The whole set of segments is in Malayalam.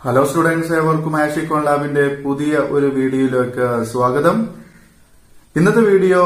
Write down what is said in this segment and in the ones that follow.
ഹലോ സ്റ്റുഡൻസ് ഏവർക്കും ആഷിക്കോൺ ലാബിന്റെ പുതിയ ഒരു വീഡിയോയിലേക്ക് സ്വാഗതം ഇന്നത്തെ വീഡിയോ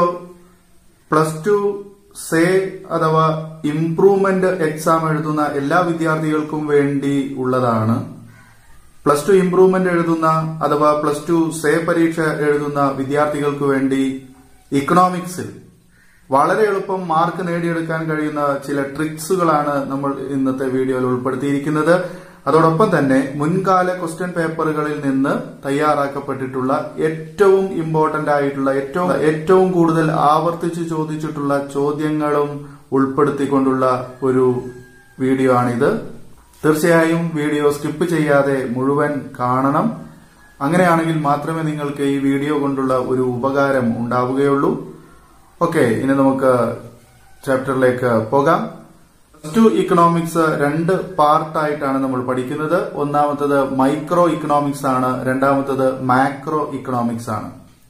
പ്ലസ് ടു സേ അഥവാ ഇംപ്രൂവ്മെന്റ് എക്സാം എഴുതുന്ന എല്ലാ വിദ്യാർത്ഥികൾക്കും വേണ്ടി ഉള്ളതാണ് പ്ലസ് ടു ഇംപ്രൂവ്മെന്റ് എഴുതുന്ന അഥവാ പ്ലസ് ടു സേ പരീക്ഷ എഴുതുന്ന വിദ്യാർത്ഥികൾക്ക് വേണ്ടി ഇക്കണോമിക്സിൽ വളരെ എളുപ്പം മാർക്ക് നേടിയെടുക്കാൻ കഴിയുന്ന ചില ട്രിക്സുകളാണ് നമ്മൾ ഇന്നത്തെ വീഡിയോയിൽ ഉൾപ്പെടുത്തിയിരിക്കുന്നത് അതോടൊപ്പം തന്നെ മുൻകാല ക്വസ്റ്റ്യൻ പേപ്പറുകളിൽ നിന്ന് തയ്യാറാക്കപ്പെട്ടിട്ടുള്ള ഏറ്റവും ഇമ്പോർട്ടന്റ് ആയിട്ടുള്ള ഏറ്റവും ഏറ്റവും കൂടുതൽ ആവർത്തിച്ച് ചോദിച്ചിട്ടുള്ള ചോദ്യങ്ങളും ഉൾപ്പെടുത്തിക്കൊണ്ടുള്ള ഒരു വീഡിയോ ആണിത് തീർച്ചയായും വീഡിയോ സ്കിപ്പ് ചെയ്യാതെ മുഴുവൻ കാണണം അങ്ങനെയാണെങ്കിൽ മാത്രമേ നിങ്ങൾക്ക് ഈ വീഡിയോ കൊണ്ടുള്ള ഒരു ഉപകാരം ഉണ്ടാവുകയുള്ളൂ ഓക്കെ ഇനി നമുക്ക് ചാപ്റ്ററിലേക്ക് പോകാം പ്ലസ് ടു ഇക്കണോമിക്സ് രണ്ട് പാർട്ടായിട്ടാണ് നമ്മൾ പഠിക്കുന്നത് ഒന്നാമത്തത് മൈക്രോ ഇക്കണോമിക്സ് ആണ് രണ്ടാമത്തത് മാക്രോ ഇക്കണോമിക്സ് ആണ്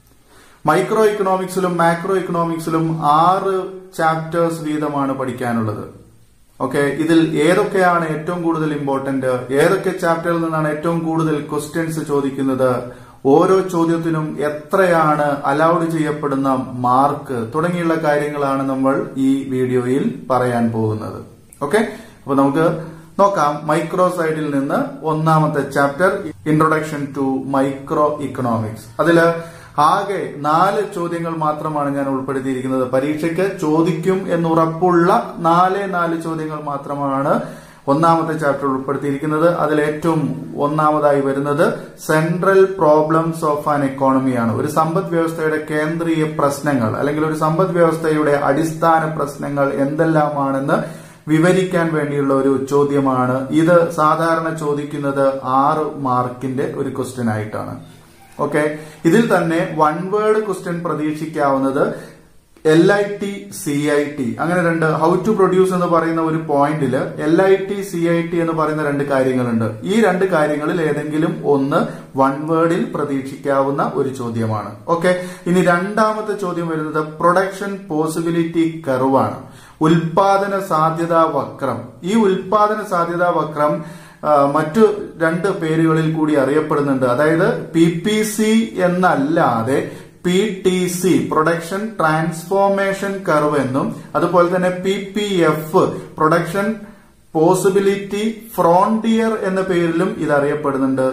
മൈക്രോ ഇക്കണോമിക്സിലും മാക്രോ ഇക്കണോമിക്സിലും ആറ് ചാപ്റ്റേഴ്സ് വീതമാണ് പഠിക്കാനുള്ളത് ഓക്കെ ഇതിൽ ഏതൊക്കെയാണ് ഏറ്റവും കൂടുതൽ ഇമ്പോർട്ടന്റ് ഏതൊക്കെ ചാപ്റ്ററിൽ നിന്നാണ് ഏറ്റവും കൂടുതൽ ക്വസ്റ്റ്യൻസ് ചോദിക്കുന്നത് ഓരോ ചോദ്യത്തിനും എത്രയാണ് അലൗഡ് ചെയ്യപ്പെടുന്ന മാർക്ക് തുടങ്ങിയുള്ള കാര്യങ്ങളാണ് നമ്മൾ ഈ വീഡിയോയിൽ പറയാൻ പോകുന്നത് ഓക്കെ അപ്പൊ നമുക്ക് നോക്കാം മൈക്രോ സൈഡിൽ നിന്ന് ഒന്നാമത്തെ chapter introduction to micro economics അതില് ആകെ നാല് ചോദ്യങ്ങൾ മാത്രമാണ് ഞാൻ ഉൾപ്പെടുത്തിയിരിക്കുന്നത് പരീക്ഷയ്ക്ക് ചോദിക്കും എന്നുറപ്പുള്ള നാല് നാല് ചോദ്യങ്ങൾ മാത്രമാണ് ഒന്നാമത്തെ ചാപ്റ്റർ ഉൾപ്പെടുത്തിയിരിക്കുന്നത് അതിൽ ഏറ്റവും ഒന്നാമതായി വരുന്നത് സെൻട്രൽ പ്രോബ്ലംസ് ഓഫ് ആൻ എക്കോണമിയാണ് ഒരു സമ്പദ് വ്യവസ്ഥയുടെ കേന്ദ്രീയ പ്രശ്നങ്ങൾ അല്ലെങ്കിൽ ഒരു സമ്പദ് വ്യവസ്ഥയുടെ അടിസ്ഥാന പ്രശ്നങ്ങൾ എന്തെല്ലാമാണെന്ന് വിവരിക്കാൻ വേണ്ടിയുള്ള ഒരു ചോദ്യമാണ് ഇത് സാധാരണ ചോദിക്കുന്നത് ആറ് മാർക്കിന്റെ ഒരു ക്വസ്റ്റ്യൻ ആയിട്ടാണ് ഓക്കെ ഇതിൽ തന്നെ വൺ വേർഡ് ക്വസ്റ്റ്യൻ പ്രതീക്ഷിക്കാവുന്നത് L I T C I T അങ്ങനെ രണ്ട് ഹൗ ടു പ്രൊഡ്യൂസ് എന്ന് പറയുന്ന ഒരു പോയിന്റിൽ L I T C I T എന്ന് പറയുന്ന രണ്ട് കാര്യങ്ങളുണ്ട് ഈ രണ്ട് കാര്യങ്ങളിൽ ഏതെങ്കിലും ഒന്ന് വൺ വേർഡിൽ പ്രതീക്ഷിക്കാവുന്ന ഒരു ചോദ്യമാണ് ഓക്കെ ഇനി രണ്ടാമത്തെ ചോദ്യം വരുന്നത് പ്രൊഡക്ഷൻ പോസിബിലിറ്റി കർവാണ് ഉൽപാദന സാധ്യതാ വക്രം ഈ ഉൽപാദന സാധ്യതാ വക്രം മറ്റു രണ്ട് പേരുകളിൽ കൂടി അറിയപ്പെടുന്നുണ്ട് അതായത് പി പി സി എന്നല്ലാതെ P T C production transformation curve എന്നും അതുപോലെ തന്നെ P P F production possibility frontier എന്ന പേരിലും ഇത് അറിയപ്പെടുന്നുണ്ട്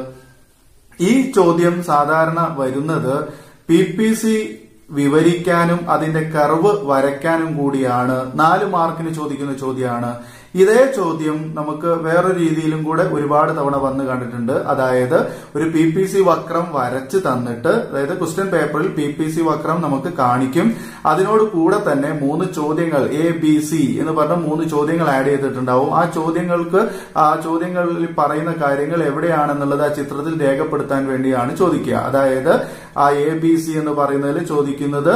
ഈ ചോദ്യം സാധാരണ വരുന്നത് പി പി സി വിവരിക്കാനും അതിന്റെ കർവ് വരയ്ക്കാനും കൂടിയാണ് നാല് മാർക്കിന് ചോദിക്കുന്ന ചോദ്യമാണ് ഇതേ ചോദ്യം നമുക്ക് വേറൊരു രീതിയിലും കൂടെ ഒരുപാട് തവണ വന്ന് കണ്ടിട്ടുണ്ട് അതായത് ഒരു പി പി സി വക്രം വരച്ച് തന്നിട്ട് അതായത് ക്വസ്റ്റ്യൻ പേപ്പറിൽ പി പി സി വക്രം നമുക്ക് കാണിക്കും അതിനോട് കൂടെ തന്നെ മൂന്ന് ചോദ്യങ്ങൾ എ ബി സി എന്ന് പറഞ്ഞ മൂന്ന് ചോദ്യങ്ങൾ ആഡ് ചെയ്തിട്ടുണ്ടാവും ആ ചോദ്യങ്ങൾക്ക് ആ ചോദ്യങ്ങളിൽ പറയുന്ന കാര്യങ്ങൾ എവിടെയാണെന്നുള്ളത് ആ ചിത്രത്തിൽ രേഖപ്പെടുത്താൻ വേണ്ടിയാണ് ചോദിക്കുക അതായത് ആ എ ബി സി എന്ന് പറയുന്നതിൽ ചോദിക്കുന്നത്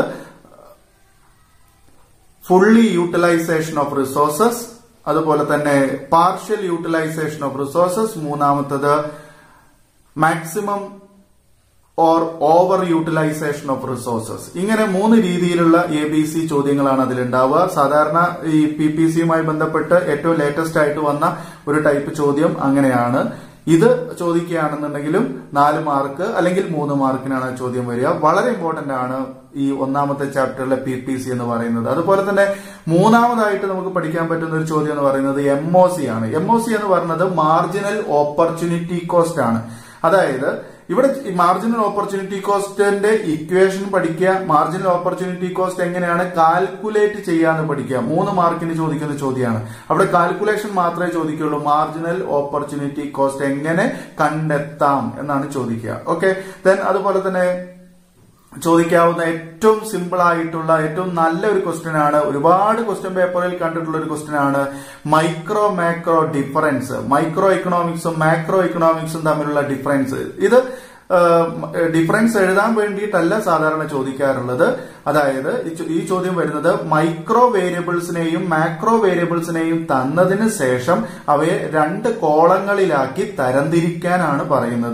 ഫുള്ളി യൂട്ടിലൈസേഷൻ ഓഫ് റിസോഴ്സസ് അതുപോലെ തന്നെ പാർഷ്യൽ യൂട്ടിലൈസേഷൻ ഓഫ് റിസോഴ്സസ് മൂന്നാമത്തത് maximum or over utilisation of resources ഇങ്ങനെ മൂന്ന് രീതിയിലുള്ള എ ബി സി ചോദ്യങ്ങളാണ് അതിലുണ്ടാവുക സാധാരണ ഈ പി പി സിയുമായി ബന്ധപ്പെട്ട് ഏറ്റവും ലേറ്റസ്റ്റ് ആയിട്ട് വന്ന ഒരു ടൈപ്പ് ചോദ്യം അങ്ങനെയാണ് ഇത് ചോദിക്കുകയാണെന്നുണ്ടെങ്കിലും നാല് മാർക്ക് അല്ലെങ്കിൽ മൂന്ന് മാർക്കിനാണ് ചോദ്യം വരിക വളരെ ഇമ്പോർട്ടന്റ് ആണ് ഈ ഒന്നാമത്തെ ചാപ്റ്ററിലെ പി പി സി എന്ന് പറയുന്നത് അതുപോലെ തന്നെ മൂന്നാമതായിട്ട് നമുക്ക് പഠിക്കാൻ പറ്റുന്ന ഒരു ചോദ്യം എന്ന് പറയുന്നത് എം ഒ സി ആണ് എം ഒ സി എന്ന് പറയുന്നത് മാർജിനൽ ഓപ്പർച്യൂണിറ്റി കോസ്റ്റ് ആണ് അതായത് ഇവിടെ മാർജിനൽ ഓപ്പർച്യൂണിറ്റി കോസ്റ്റിന്റെ ഇക്വേഷൻ പഠിക്കുക മാർജിനൽ ഓപ്പർച്യൂണിറ്റി കോസ്റ്റ് എങ്ങനെയാണ് കാൽക്കുലേറ്റ് ചെയ്യാന്ന് പഠിക്കുക മൂന്ന് മാർക്കിന് ചോദിക്കുന്ന ചോദ്യമാണ് അവിടെ കാൽക്കുലേഷൻ മാത്രമേ ചോദിക്കുള്ളൂ മാർജിനൽ ഓപ്പർച്യൂണിറ്റി കോസ്റ്റ് എങ്ങനെ കണ്ടെത്താം എന്നാണ് ചോദിക്കുക ഓക്കെ ദെൻ അതുപോലെ തന്നെ ചോദിക്കാവുന്ന ഏറ്റവും സിമ്പിൾ ആയിട്ടുള്ള ഏറ്റവും നല്ല ഒരു ക്വസ്റ്റ്യൻ ആണ് ഒരുപാട് ക്വസ്റ്റ്യൻ പേപ്പറിൽ കണ്ടിട്ടുള്ള ഒരു ക്വസ്റ്റ്യൻ ആണ് മൈക്രോ മാക്രോ ഡിഫറൻസ് മൈക്രോ ഇക്കണോമിക്സും മാക്രോ ഇക്കണോമിക്സും തമ്മിലുള്ള ഡിഫറൻസ് ഇത് ഡിഫറൻസ് എഴുതാൻ വേണ്ടിയിട്ടല്ല സാധാരണ ചോദിക്കാറുള്ളത് അതായത് ഈ ചോദ്യം വരുന്നത് മൈക്രോ വേരിയബിൾസിനെയും മാക്രോ വേരിയബിൾസിനെയും തന്നതിന് ശേഷം അവയെ രണ്ട് കോളങ്ങളിലാക്കി തരംതിരിക്കാനാണ് പറയുന്നത്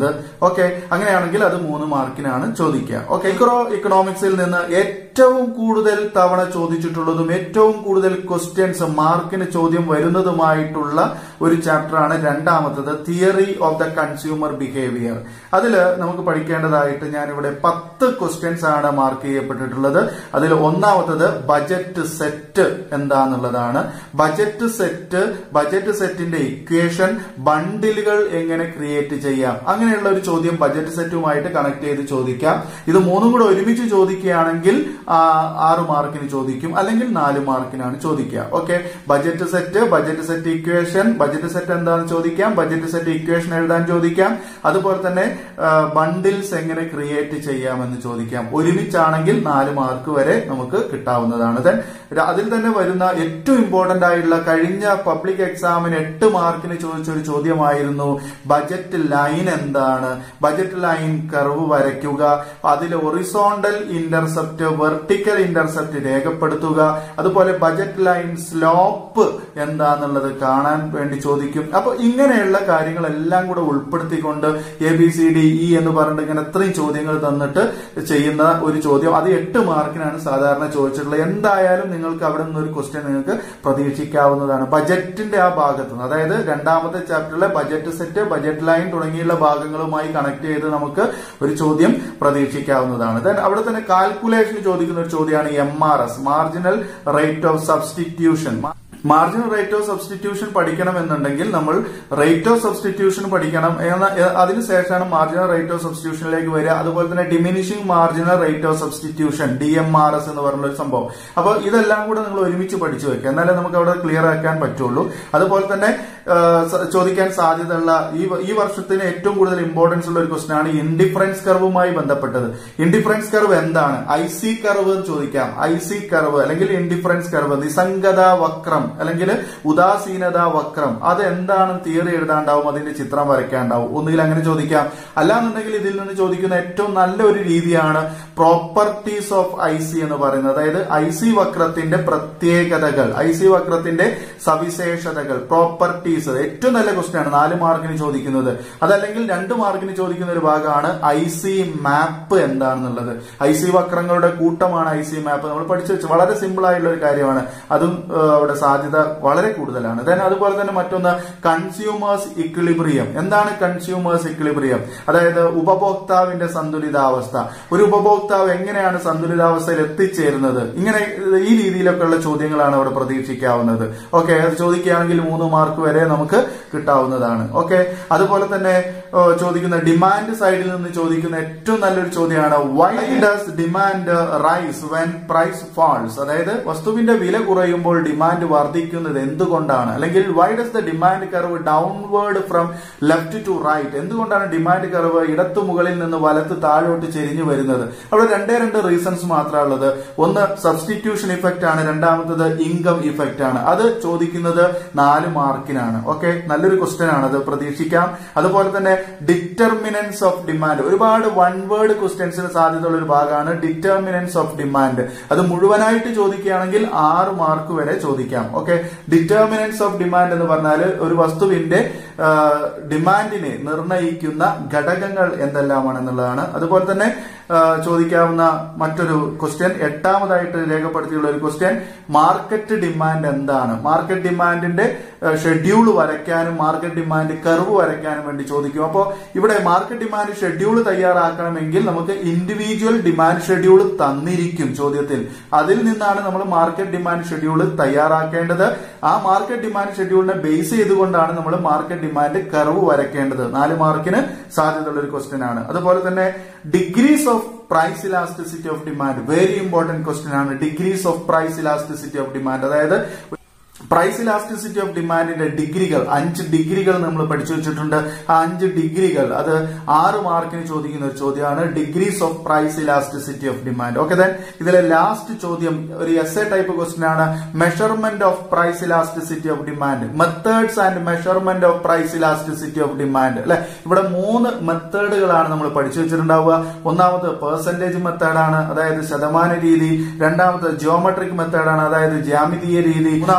ഓക്കെ അങ്ങനെയാണെങ്കിൽ അത് മൂന്ന് മാർക്കിനാണ് ചോദിക്കുക ഓക്കെ ഇക്രോ ഇക്കണോമിക്സിൽ നിന്ന് ഏറ്റവും കൂടുതൽ തവണ ചോദിച്ചിട്ടുള്ളതും ഏറ്റവും കൂടുതൽ ക്വസ്റ്റ്യൻസ് മാർക്കിന് ചോദ്യം വരുന്നതുമായിട്ടുള്ള ഒരു ചാപ്റ്ററാണ് രണ്ടാമത്തത് theory of the consumer behaviour അതിൽ നമുക്ക് പഠിക്കേണ്ടതായിട്ട് ഞാൻ ഇവിടെ പത്ത് ക്വസ്റ്റ്യൻസ് ആണ് മാർക്ക് ചെയ്യപ്പെട്ടിട്ടുള്ളത് അതിൽ ഒന്നാമത്തത് ബജറ്റ് സെറ്റ് എന്താന്നുള്ളതാണ് ബജറ്റ് സെറ്റ് ബജറ്റ് സെറ്റിന്റെ ഇക്വേഷൻ ബണ്ടിലുകൾ എങ്ങനെ ക്രിയേറ്റ് ചെയ്യാം അങ്ങനെയുള്ള ഒരു ചോദ്യം ബജറ്റ് സെറ്റുമായിട്ട് കണക്ട് ചെയ്ത് ചോദിക്കാം ഇത് മൂന്നും കൂടെ ഒരുമിച്ച് ചോദിക്കുകയാണെങ്കിൽ ആ, ആറ് മാർക്കിന് ചോദിക്കും അല്ലെങ്കിൽ നാല് മാർക്കിനാണ് ചോദിക്കുക okay budget set budget set equation budget set എന്താണെന്ന് ചോദിക്കാം ബജറ്റ് സെറ്റ് ഇക്വേഷൻ എഴുതാൻ ചോദിക്കാം അതുപോലെ തന്നെ ബണ്ടിൽസ് എങ്ങനെ ക്രിയേറ്റ് ചെയ്യാമെന്ന് ചോദിക്കാം ഒരുമിച്ചാണെങ്കിൽ നാല് മാർക്ക് വരെ നമുക്ക് കിട്ടാവുന്നതാണ് Then ര- അതിൽ തന്നെ വരുന്ന ഏറ്റവും ഇമ്പോർട്ടന്റ് ആയിട്ടുള്ള കഴിഞ്ഞ പബ്ലിക് എക്സാമിന് എട്ട് മാർക്കിന് ചോദിച്ച ഒരു ചോദ്യമായിരുന്നു ബജറ്റ് ലൈൻ എന്താണ് ബജറ്റ് ലൈൻ കർവ് വരയ്ക്കുക അതിൽ ഒറിസോണ്ടൽ ഇന്റർസെപ്റ്റ് വെർട്ടിക്കൽ ഇന്റർസെപ്റ്റ് രേഖപ്പെടുത്തുക അതുപോലെ ബജറ്റ് ലൈൻ സ്ലോപ്പ് എന്താന്നുള്ളത് കാണാൻ വേണ്ടി ചോദിക്കും അപ്പൊ ഇങ്ങനെയുള്ള കാര്യങ്ങളെല്ലാം കൂടെ ഉൾപ്പെടുത്തിക്കൊണ്ട് A B C D E എന്ന് പറഞ്ഞിട്ട് ഇങ്ങനെ ഇത്രയും ചോദ്യങ്ങൾ തന്നിട്ട് ചെയ്യുന്ന ഒരു ചോദ്യം അത് എട്ട് മാർക്കിനാണ് സാധാരണ ചോദിച്ചിട്ടുള്ളത് എന്തായാലും നിങ്ങൾക്ക് അവിടെ നിന്ന് ഒരു ക്വസ്റ്റ്യൻ നിങ്ങൾക്ക് പ്രതീക്ഷിക്കാവുന്നതാണ് ബജറ്റിന്റെ ആ ഭാഗത്ത് നിന്ന് അതായത് രണ്ടാമത്തെ ചാപ്റ്ററിലെ ബജറ്റ് സെറ്റ് ബജറ്റ് ലൈൻ തുടങ്ങിയുള്ള ഭാഗങ്ങളുമായി കണക്ട് ചെയ്ത് നമുക്ക് ഒരു ചോദ്യം പ്രതീക്ഷിക്കാവുന്നതാണ് ദെൻ അവിടെ തന്നെ കാൽക്കുലേഷൻ ചോദിക്കുന്ന ഒരു ചോദ്യമാണ് M R S marginal rate of substitution marginal rate of substitution പഠിക്കണം എന്നുണ്ടെങ്കിൽ നമ്മൾ റേറ്റ് ഓഫ് സബ്സ്റ്റിറ്റ്യൂഷൻ പഠിക്കണം എന്ന എ- അതിനുശേഷമാണ് മാർജിനൽ റേറ്റ് ഓഫ് സബ്സ്റ്റിറ്റ്യൂഷനിലേക്ക് വരിക അതുപോലെ തന്നെ diminishing marginal rate of substitution D M R S എന്ന് പറഞ്ഞ ഒരു സംഭവം അപ്പോൾ ഇതെല്ലാം കൂടെ നിങ്ങൾ ഒരുമിച്ച് പഠിച്ചു വെക്കുക എന്നാലേ നമുക്ക് അവിടെ ക്ലിയർ ആക്കാൻ പറ്റുള്ളൂ അതുപോലെ തന്നെ ആ, സ- ചോദിക്കാൻ സാധ്യതയുള്ള ഈ വ- ഈ വർഷത്തിന് ഏറ്റവും കൂടുതൽ ഇമ്പോർട്ടൻസ് ഉള്ള ഒരു ക്വസ്റ്റൻ ആണ് ഇൻഡിഫറൻസ് കർവുമായി ബന്ധപ്പെട്ടത് ഇൻഡിഫറൻസ് കർവ് എന്താണ് ഐ സി കർവ് എന്ന് ചോദിക്കാം ഐ സി കർവ് അല്ലെങ്കിൽ ഇൻഡിഫറൻസ് കർവ് നിസംഗത വക്രം അല്ലെങ്കിൽ ഉദാസീനത വക്രം അത് എന്താണ് തിയറി എഴുതാണ്ടാവും അതിന്റെ ചിത്രം വരയ്ക്കാണ്ടാവും ഒന്നുകിൽ അങ്ങനെ ചോദിക്കാം അല്ലാന്നുണ്ടെങ്കിൽ ഇതിൽ നിന്ന് ചോദിക്കുന്ന ഏറ്റവും നല്ല ഒരു രീതിയാണ് പ്രോപ്പർട്ടീസ് ഓഫ് ഐ സി എന്ന് പറയുന്നത് അതായത് ഐ സി വക്രത്തിന്റെ പ്രത്യേകതകൾ ഐ സി വക്രത്തിന്റെ സവിശേഷതകൾ പ്രോപ്പർട്ടീസ് ഏറ്റവും നല്ല ക്വസ്റ്റ്യൻ ആണ് നാല് മാർക്കിന് ചോദിക്കുന്നത് അതല്ലെങ്കിൽ രണ്ട് മാർക്കിന് ചോദിക്കുന്ന ഒരു ഭാഗമാണ് ഐ സി മാപ്പ് എന്താണെന്നുള്ളത് ഐ സി വക്രങ്ങളുടെ കൂട്ടമാണ് ഐ സി മാപ്പ് നമ്മൾ പഠിച്ചു വെച്ച് വളരെ സിമ്പിൾ ആയിട്ടുള്ള ഒരു കാര്യമാണ് അതും ഏഹ്, അവിടെ സാധ്യത വളരെ കൂടുതലാണ് ദെൻ അതുപോലെ തന്നെ മറ്റൊന്ന് കൺസ്യൂമേഴ്സ് ഇക്വിലിബ്രിയം എന്താണ് കൺസ്യൂമേഴ്സ് ഇക്വിലിബ്രിയം അതായത് ഉപഭോക്താവിന്റെ സന്തുലിതാവസ്ഥ ഒരു ഉപഭോക്താവ് എങ്ങനെയാണ് സന്തുലിതാവസ്ഥയിൽ എത്തിച്ചേരുന്നത് ഇങ്ങനെ ഈ രീതിയിലൊക്കെയുള്ള ചോദ്യങ്ങളാണ് അവിടെ പ്രതീക്ഷിക്കാവുന്നത് ഓക്കെ അത് ചോദിക്കുകയാണെങ്കിൽ മൂന്ന് മാർക്ക് വരെ നമുക്ക് കിട്ടാവുന്നതാണ് ഓക്കെ അതുപോലെ തന്നെ ഓ, ചോദിക്കുന്ന ഡിമാൻഡ് സൈഡിൽ നിന്ന് ചോദിക്കുന്ന ഏറ്റവും നല്ലൊരു ചോദ്യമാണ് why does demand rise when price falls അതായത് വസ്തുവിന്റെ വില കുറയുമ്പോൾ ഡിമാൻഡ് വർദ്ധിക്കുന്നത് എന്തുകൊണ്ടാണ് അല്ലെങ്കിൽ why does the demand curve downward from left to right എന്തുകൊണ്ടാണ് ഡിമാൻഡ് കർവ് ഇടത്തു മുകളിൽ നിന്ന് വലത്ത് താഴോട്ട് ചെരിഞ്ഞു വരുന്നത് അവിടെ രണ്ടേ രണ്ട് റീസൺസ് മാത്രമേ ഉള്ളത് ഒന്ന് സബ്സ്റ്റിറ്റ്യൂഷൻ ഇഫക്റ്റ് ആണ് രണ്ടാമത്തത് ഇൻകം ഇഫക്റ്റ് ആണ് അത് ചോദിക്കുന്നത് നാല് മാർക്കിനാണ് ഓക്കെ നല്ലൊരു ക്വസ്റ്റ്യൻ ആണ് അത് പ്രതീക്ഷിക്കാം അതുപോലെ തന്നെ ഡിറ്റർമിനൻസ് ഓഫ് ഡിമാൻഡ് ഒരുപാട് വൺ വേർഡ് ക്വസ്റ്റ്യൻസിന് സാധ്യതയുള്ള ഒരു ഭാഗമാണ് ഡിറ്റർമിനൻസ് ഓഫ് ഡിമാൻഡ് അത് മുഴുവനായിട്ട് ചോദിക്കുകയാണെങ്കിൽ ആറ് മാർക്ക് വരെ ചോദിക്കാം ഓക്കെ ഡിറ്റർമിനൻസ് ഓഫ് ഡിമാൻഡ് എന്ന് പറഞ്ഞാൽ ഒരു വസ്തുവിന്റെ ആ, ഡിമാൻഡിനെ നിർണ്ണയിക്കുന്ന ഘടകങ്ങൾ എന്തെല്ലാമാണെന്നുള്ളതാണ് അതുപോലെ തന്നെ ആ, ചോദിക്കാവുന്ന മറ്റൊരു ക്വസ്റ്റ്യൻ എട്ടാമതായിട്ട് രേഖപ്പെടുത്തിയുള്ള ഒരു ക്വസ്റ്റ്യൻ മാർക്കറ്റ് ഡിമാൻഡ് എന്താണ് മാർക്കറ്റ് ഡിമാൻഡിന്റെ ഷെഡ്യൂൾ വരയ്ക്കാനും മാർക്കറ്റ് ഡിമാൻഡ് കർവ് വരയ്ക്കാനും വേണ്ടി ചോദിക്കും അപ്പോൾ ഇവിടെ മാർക്കറ്റ് ഡിമാൻഡ് ഷെഡ്യൂൾ തയ്യാറാക്കണമെങ്കിൽ നമുക്ക് ഇൻഡിവിജ്വൽ ഡിമാൻഡ് ഷെഡ്യൂൾ തന്നിരിക്കും ചോദ്യത്തിൽ അതിൽ നിന്നാണ് നമ്മൾ മാർക്കറ്റ് ഡിമാൻഡ് ഷെഡ്യൂൾ തയ്യാറാക്കേണ്ടത് ആ മാർക്കറ്റ് ഡിമാൻഡ് ഷെഡ്യൂളിനെ ബേസ് ചെയ്തുകൊണ്ടാണ് നമ്മൾ മാർക്കറ്റ് ഡിമാൻഡ് കർവ് വരയ്ക്കേണ്ടത് നാല് മാർക്കിന് സാധ്യതയുള്ള ഒരു ക്വസ്റ്റ്യൻ ആണ് അതുപോലെ തന്നെ degrees of price elasticity of demand very important question ആണ് degrees of price elasticity of demand അതായത് പ്രൈസ് ഇലാസ്റ്റിസിറ്റി ഓഫ് ഡിമാൻഡിന്റെ ഡിഗ്രികൾ അഞ്ച് ഡിഗ്രികൾ നമ്മൾ പഠിച്ചു വെച്ചിട്ടുണ്ട് ആ അഞ്ച് ഡിഗ്രികൾ അത് ആറ് മാർക്കിന് ചോദിക്കുന്ന ഒരു ചോദ്യമാണ് degrees of price elasticity of demand okay then ഇതിലെ ലാസ്റ്റ് ചോദ്യം ഒരു എസ് എ ടൈപ്പ് ക്വസ്റ്റ്യൻ ആണ് measurement of price elasticity of demand methods and measurement of price elasticity of demand അല്ലെ ഇവിടെ മൂന്ന് മെത്തേഡുകളാണ് നമ്മൾ പഠിച്ചു വെച്ചിട്ടുണ്ടാവുക ഒന്നാമത് പെർസെന്റേജ് മെത്തേഡാണ് അതായത് ശതമാന രീതി രണ്ടാമത് ജിയോമെട്രിക് മെത്തേഡാണ് അതായത് ജ്യാമിതീയ രീതി മൂന്നാമത്തേത്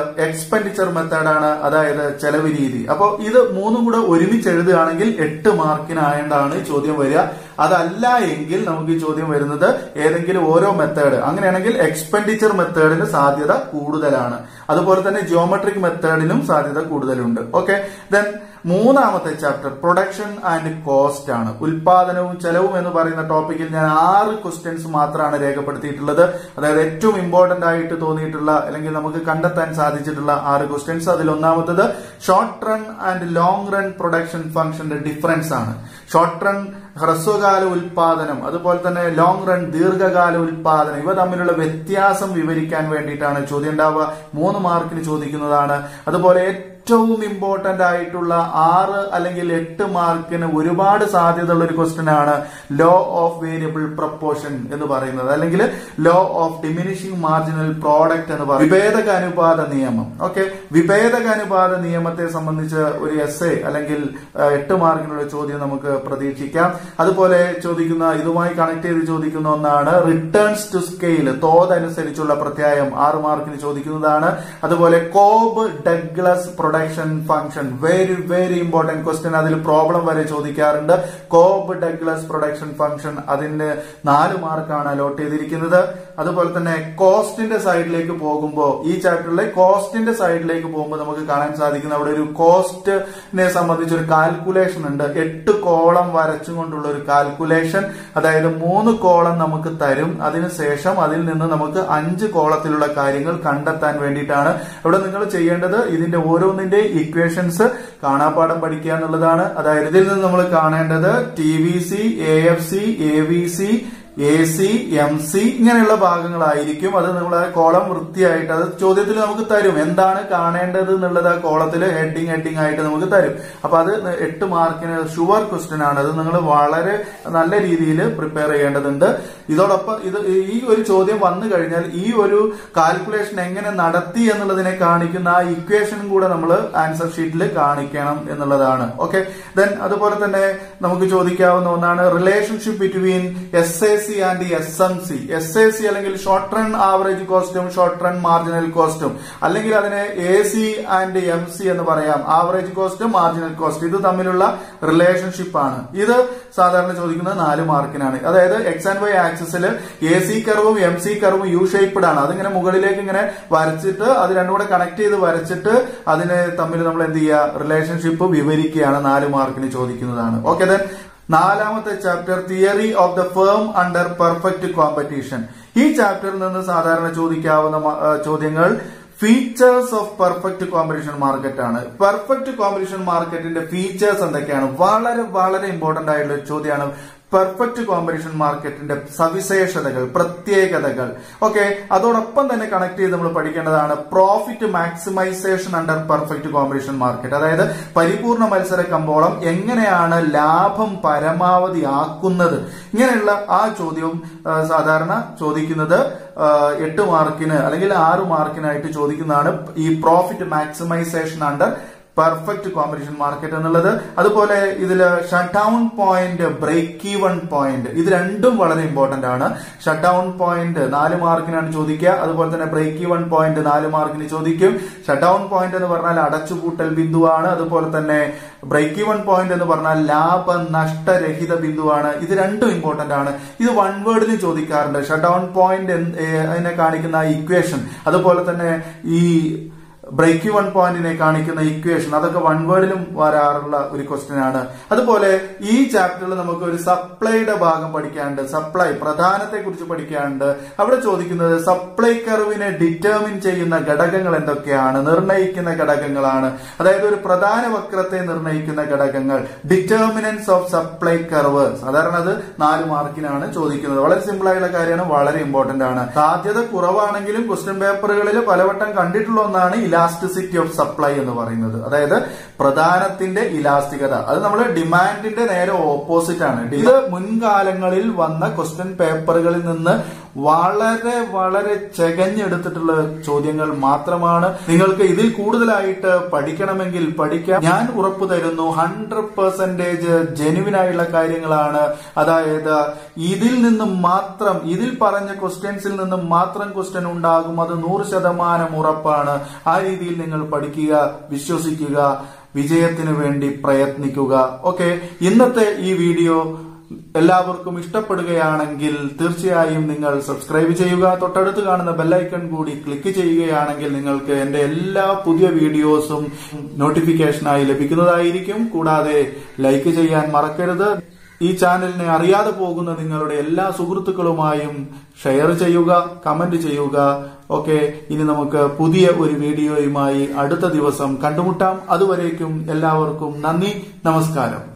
എക്സ്പെൻഡിച്ചർ മെത്തേഡാണ് അതായത് ചെലവ് രീതി അപ്പോൾ ഇത് മൂന്നും കൂടെ ഒരുമിച്ച് എഴുതുകയാണെങ്കിൽ എട്ട് മാർക്കിനായതാണ് ഈ ചോദ്യം വരിക അതല്ല എങ്കിൽ നമുക്ക് ഈ ചോദ്യം വരുന്നത് ഏതെങ്കിലും ഓരോ മെത്തേഡ് അങ്ങനെയാണെങ്കിൽ എക്സ്പെൻഡിച്ചർ മെത്തേഡിന് സാധ്യത കൂടുതലാണ് അതുപോലെ തന്നെ ജിയോമെട്രിക് മെത്തേഡിനും സാധ്യത കൂടുതലുണ്ട് ഓക്കെ ദെൻ മൂന്നാമത്തെ ചാപ്റ്റർ പ്രൊഡക്ഷൻ ആൻഡ് കോസ്റ്റ് ആണ് ഉൽപാദനവും ചെലവും എന്ന് പറയുന്ന ടോപ്പിക്കിൽ ഞാൻ ആറ് ക്വസ്റ്റ്യൻസ് മാത്രമാണ് രേഖപ്പെടുത്തിയിട്ടുള്ളത് അതായത് ഏറ്റവും ഇമ്പോർട്ടന്റ് ആയിട്ട് തോന്നിയിട്ടുള്ള അല്ലെങ്കിൽ നമുക്ക് കണ്ടെത്താൻ സാധിച്ചിട്ടുള്ള ആറ് ക്വസ്റ്റ്യൻസ് അതിൽ ഒന്നാമത്തത് short run and long run production ഫംഗ്ഷന്റെ ഡിഫറൻസ് ആണ് ഷോർട്ട് റൺ ഹ്രസ്വകാല ഉൽപാദനം അതുപോലെ തന്നെ ലോങ് റൺ ദീർഘകാല ഉൽപാദനം ഇവ തമ്മിലുള്ള വ്യത്യാസം വിവരിക്കാൻ വേണ്ടിയിട്ടാണ് ചോദ്യം ഉണ്ടാവുക മൂന്ന് മാർക്കിന് ചോദിക്കുന്നതാണ് അതുപോലെ ഏറ്റവും ഇമ്പോർട്ടന്റ് ആയിട്ടുള്ള ആറ് അല്ലെങ്കിൽ എട്ട് മാർക്കിന് ഒരുപാട് സാധ്യതയുള്ള ഒരു ക്വസ്റ്റ്യൻ ആണ് ലോ ഓഫ് വേരിയബിൾ പ്രപ്പോർഷൻ എന്ന് പറയുന്നത് അല്ലെങ്കിൽ law of diminishing marginal product എന്ന് പറയുന്നത് വിഭേദക അനുപാത നിയമം ഓക്കെ വിഭേദക അനുപാത നിയമത്തെ സംബന്ധിച്ച് ഒരു എസ് എ അല്ലെങ്കിൽ ഏഹ്, എട്ട് മാർക്കിനുള്ള ചോദ്യം നമുക്ക് പ്രതീക്ഷിക്കാം അതുപോലെ ചോദിക്കുന്ന ഇതുമായി കണക്ട് ചെയ്ത് ചോദിക്കുന്ന ഒന്നാണ് റിട്ടേൺസ് ടു സ്കെയിൽ തോതനുസരിച്ചുള്ള പ്രത്യായം ആറ് മാർക്കിന് ചോദിക്കുന്നതാണ് അതുപോലെ Cobb Douglas production function very very important question അതിൽ പ്രോബ്ലം വരെ ചോദിക്കാറുണ്ട് കോബ് ഡഗ്ലസ് പ്രൊഡക്ഷൻ ഫംഗ്ഷൻ അതിന് നാല് മാർക്കാണ് അലോട്ട് ചെയ്തിരിക്കുന്നത് അതുപോലെ തന്നെ കോസ്റ്റിന്റെ സൈഡിലേക്ക് പോകുമ്പോൾ ഈ ചാപ്റ്ററിലെ കോസ്റ്റിന്റെ സൈഡിലേക്ക് പോകുമ്പോൾ നമുക്ക് കാണാൻ സാധിക്കുന്ന അവിടെ ഒരു കോസ്റ്റിനെ സംബന്ധിച്ച് ഒരു കാൽക്കുലേഷൻ ഉണ്ട് എട്ട് കോളം വരച്ചുകൊണ്ടുള്ള ഒരു കാൽക്കുലേഷൻ അതായത് മൂന്ന് കോളം നമുക്ക് തരും അതിനുശേഷം അതിൽ നിന്ന് നമുക്ക് അഞ്ച് കോളത്തിലുള്ള കാര്യങ്ങൾ കണ്ടെത്താൻ വേണ്ടിയിട്ടാണ് ഇവിടെ നിങ്ങൾ ചെയ്യേണ്ടത് ഇതിന്റെ ഓരോന്നിന്റെ ഇക്വേഷൻസ് കാണാപ്പാഠം പഠിക്കുക എന്നുള്ളതാണ് അതായത് ഇതിൽ നിന്ന് നമ്മൾ കാണേണ്ടത് T V C A F C A V C A C M C ഇങ്ങനെയുള്ള ഭാഗങ്ങളായിരിക്കും അത് നമ്മൾ ആ കോളം വൃത്തിയായിട്ട് അത് ചോദ്യത്തിൽ നമുക്ക് തരും എന്താണ് കാണേണ്ടത് എന്നുള്ളത് ആ കോളത്തിൽ ഹെഡിങ് ഹെഡിങ് ആയിട്ട് നമുക്ക് തരും അപ്പൊ അത് എട്ട് മാർക്കിന് ഷുവർ ക്വസ്റ്റ്യൻ ആണ് അത് നിങ്ങൾ വളരെ നല്ല രീതിയിൽ പ്രിപ്പയർ ചെയ്യേണ്ടതുണ്ട് ഇതോടൊപ്പം ഇത് ഈ ഒരു ചോദ്യം വന്നു കഴിഞ്ഞാൽ ഈ ഒരു കാൽക്കുലേഷൻ എങ്ങനെ നടത്തി എന്നുള്ളതിനെ കാണിക്കുന്ന ആ ഇക്വേഷനും കൂടെ നമ്മൾ ആൻസർ ഷീറ്റിൽ കാണിക്കണം എന്നുള്ളതാണ് ഓക്കെ ദെൻ അതുപോലെ തന്നെ നമുക്ക് ചോദിക്കാവുന്ന ഒന്നാണ് relationship between S A C and S M C S A C അല്ലെങ്കിൽ ഷോർട്ട് റൺ ആവറേജ് കോസ്റ്റും ഷോർട്ട് റൺ മാർജിനൽ കോസ്റ്റും അല്ലെങ്കിൽ അതിനെ A C and M C എന്ന് പറയാം ആവറേജ് കോസ്റ്റ് മാർജിനൽ കോസ്റ്റ് ഇത് തമ്മിലുള്ള റിലേഷൻഷിപ്പ് ആണ് ഇത് സാധാരണ ചോദിക്കുന്നത് നാല് മാർക്കിനാണ് അതായത് എക്സ് ആൻഡ് വൈ ആക്സിസിൽ എ സി കർവും എം സി കർവും യു ഷേപ്ഡ് ആണ് അതിങ്ങനെ മുകളിലേക്ക് ഇങ്ങനെ വരച്ചിട്ട് അത് രണ്ടും കൂടെ കണക്ട് ചെയ്ത് വരച്ചിട്ട് അതിനെ തമ്മിൽ നമ്മൾ എന്ത് ചെയ്യുക റിലേഷൻഷിപ്പ് വിവരിക്കുകയാണ് നാല് മാർക്കിന് ചോദിക്കുന്നതാണ് ഓക്കെ ദെൻ നാലാമത്തെ chapter theory of the firm under perfect competition ഈ ചാപ്റ്ററിൽ നിന്ന് സാധാരണ ചോദിക്കാവുന്ന മ- ആ, ചോദ്യങ്ങൾ features of perfect competition market ആണ് പെർഫെക്റ്റ് കോമ്പറ്റീഷൻ മാർക്കറ്റിന്റെ ഫീച്ചേഴ്സ് എന്തൊക്കെയാണ് വളരെ വളരെ ഇമ്പോർട്ടന്റ് ആയിട്ടുള്ള ഒരു ചോദ്യമാണ് പെർഫെക്റ്റ് കോമ്പറ്റീഷൻ മാർക്കറ്റിന്റെ സവിശേഷതകൾ പ്രത്യേകതകൾ ഓക്കെ അതോടൊപ്പം തന്നെ കണക്ട് ചെയ്ത് നമ്മൾ പഠിക്കേണ്ടതാണ് profit maximisation under perfect competition market അതായത് പരിപൂർണ മത്സര കമ്പോളം എങ്ങനെയാണ് ലാഭം പരമാവധി ആക്കുന്നത് ഇങ്ങനെയുള്ള ആ ചോദ്യവും ആ, സാധാരണ ചോദിക്കുന്നത് ആ, എട്ട് മാർക്കിന് അല്ലെങ്കിൽ ആറ് മാർക്കിനായിട്ട് ചോദിക്കുന്നതാണ് ഈ profit maximisation under perfect competition market എന്നുള്ളത് അതുപോലെ ഇതിൽ shut down point break even point ഇത് രണ്ടും വളരെ ഇമ്പോർട്ടന്റ് ആണ് ഷട്ട് ഡൗൺ പോയിന്റ് നാല് മാർക്കിനാണ് ചോദിക്കുക അതുപോലെ തന്നെ ബ്രേക്ക് ഈവൺ പോയിന്റ് നാല് മാർക്കിന് ചോദിക്കും ഷട്ട് ഡൗൺ പോയിന്റ് എന്ന് പറഞ്ഞാൽ അടച്ചുപൂട്ടൽ ബിന്ദുവാണ് അതുപോലെ തന്നെ ബ്രേക്ക് ഈവൺ പോയിന്റ് എന്ന് പറഞ്ഞാൽ ലാഭ നഷ്ടരഹിത ബിന്ദുവാണ് ഇത് രണ്ടും ഇമ്പോർട്ടന്റ് ആണ് ഇത് വൺ വേർഡിലും ചോദിക്കാറുണ്ട് ഷട്ട് ഡൗൺ പോയിന്റ് അതിനെ കാണിക്കുന്ന ഇക്വേഷൻ അതുപോലെ തന്നെ ഈ ബ്രേക്ക് വൺ പോയിന്റിനെ കാണിക്കുന്ന ഇക്വേഷൻ അതൊക്കെ വൺ വേർഡിലും വരാറുള്ള ഒരു ക്വസ്റ്റ്യൻ ആണ് അതുപോലെ ഈ ചാപ്റ്ററിൽ നമുക്ക് ഒരു സപ്ലൈയുടെ ഭാഗം പഠിക്കാനുണ്ട് സപ്ലൈ പ്രധാനത്തെ കുറിച്ച് പഠിക്കാനുണ്ട് അവിടെ ചോദിക്കുന്നത് സപ്ലൈ കർവിനെ ഡിറ്റർമിൻ ചെയ്യുന്ന ഘടകങ്ങൾ എന്തൊക്കെയാണ് നിർണ്ണയിക്കുന്ന ഘടകങ്ങളാണ് അതായത് ഒരു പ്രധാന വക്രത്തെ നിർണ്ണയിക്കുന്ന ഘടകങ്ങൾ ഡിറ്റർമിനൻസ് ഓഫ് സപ്ലൈ കർവ് സാധാരണ അത് നാല് മാർക്കിനാണ് ചോദിക്കുന്നത് വളരെ സിമ്പിൾ ആയിട്ടുള്ള കാര്യമാണ് വളരെ ഇമ്പോർട്ടന്റ് ആണ് സാധ്യത കുറവാണെങ്കിലും ക്വസ്റ്റ്യൻ പേപ്പറുകളിൽ പലവട്ടം കണ്ടിട്ടുള്ള ഒന്നാണ് ഇലാസ്റ്റിസിറ്റി ഓഫ് സപ്ലൈ എന്ന് പറയുന്നത് അതായത് പ്രധാനത്തിന്റെ ഇലാസ്തികത അത് നമ്മുടെ ഡിമാൻഡിന്റെ നേരെ ഓപ്പോസിറ്റ് ആണ് ഇത് മുൻകാലങ്ങളിൽ വന്ന ക്വസ്റ്റ്യൻ പേപ്പറുകളിൽ നിന്ന് വളരെ വളരെ ചെകഞ്ഞെടുത്തിട്ടുള്ള ചോദ്യങ്ങൾ മാത്രമാണ് നിങ്ങൾക്ക് ഇതിൽ കൂടുതലായിട്ട് പഠിക്കണമെങ്കിൽ പഠിക്കാം ഞാൻ ഉറപ്പു തരുന്നു ഹൺഡ്രഡ് പെർസെന്റേജ് ജെനുവിനായുള്ള കാര്യങ്ങളാണ് അതായത് ഇതിൽ നിന്നും മാത്രം ഇതിൽ പറഞ്ഞ ക്വസ്റ്റ്യൻസിൽ നിന്നും മാത്രം ക്വസ്റ്റ്യൻ ഉണ്ടാകും അത് നൂറ് ശതമാനം ഉറപ്പാണ് ആ രീതിയിൽ നിങ്ങൾ പഠിക്കുക വിശ്വസിക്കുക വിജയത്തിന് വേണ്ടി പ്രയത്നിക്കുക ഓക്കെ ഇന്നത്തെ ഈ വീഡിയോ എല്ലാവർക്കും ഇഷ്ടപ്പെടുകയാണെങ്കിൽ തീർച്ചയായും നിങ്ങൾ സബ്സ്ക്രൈബ് ചെയ്യുക തൊട്ടടുത്ത് കാണുന്ന ബെല്ലൈക്കൺ കൂടി ക്ലിക്ക് ചെയ്യുകയാണെങ്കിൽ നിങ്ങൾക്ക് എന്റെ എല്ലാ പുതിയ വീഡിയോസും നോട്ടിഫിക്കേഷനായി ലഭിക്കുന്നതായിരിക്കും കൂടാതെ ലൈക്ക് ചെയ്യാൻ മറക്കരുത് ഈ ചാനലിനെ അറിയാതെ പോകുന്ന നിങ്ങളുടെ എല്ലാ സുഹൃത്തുക്കളുമായും ഷെയർ ചെയ്യുക കമന്റ് ചെയ്യുക ഓക്കെ ഇനി നമുക്ക് പുതിയ ഒരു വീഡിയോയുമായി അടുത്ത ദിവസം കണ്ടുമുട്ടാം അതുവരേക്കും എല്ലാവർക്കും നന്ദി നമസ്കാരം